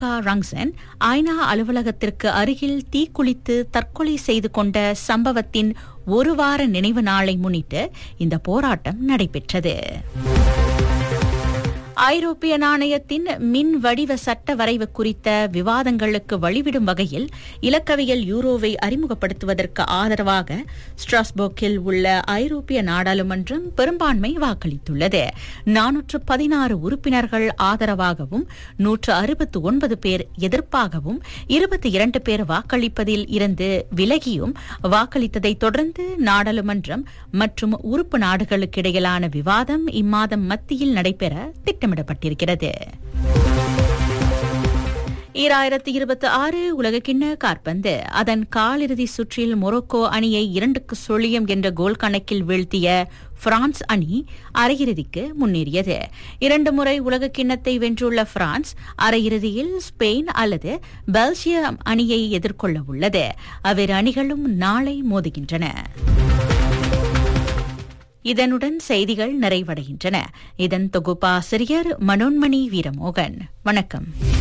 ரங்சன் ஐநா அலுவலகத்திற்கு அருகில் தீக்குளித்து தற்கொலை செய்து கொண்ட சம்பவத்தின் ஒரு வார நினைவு நாளை முன்னிட்டு இந்த போராட்டம் நடைபெற்றது ஐரோப்பிய நாணயத்தின் மின் வடிவ சட்ட வரைவு குறித்த விவாதங்களுக்கு வழிவிடும் வகையில் இலக்கவியல் யூரோவை அறிமுகப்படுத்துவதற்கு ஆதரவாக ஸ்ட்ராஸ்போர்க்கில் உள்ள ஐரோப்பிய நாடாளுமன்றம் பெரும்பான்மை வாக்களித்துள்ளது நானூற்று பதினாறு உறுப்பினர்கள் ஆதரவாகவும் நூற்று அறுபத்து ஒன்பது பேர் எதிர்ப்பாகவும் இருபத்தி இரண்டு பேர் வாக்களிப்பதில் இருந்து விலகியும் வாக்களித்ததைத் தொடர்ந்து நாடாளுமன்றம் மற்றும் உறுப்பு நாடுகளுக்கு இடையிலான விவாதம் இம்மாதம் மத்தியில் நடைபெற திட்டமிடப்பட்டிருக்கிறது ஈராயிரத்தி இருபத்தி ஆறு உலகக்கிண்ண காற்பந்து அதன் காலிறுதி சுற்றில் மொரோக்கோ அணியை இரண்டுக்கு சுழியம் என்ற கோல் கணக்கில் வீழ்த்திய பிரான்ஸ் அணி அரையிறுதிக்கு முன்னேறியது இரண்டு முறை உலக கிண்ணத்தை வென்றுள்ள பிரான்ஸ் அரையிறுதியில் ஸ்பெயின் அல்லது பெல்ஜியம் அணியை எதிர்கொள்ள உள்ளது அவ்விரு அணிகளும் நாளை மோதுகின்றன இதனுடன் செய்திகள் நிறைவடைகின்றன இதன் தொகுப்பாசிரியர் மனோன்மணி வீரமோகன் வணக்கம்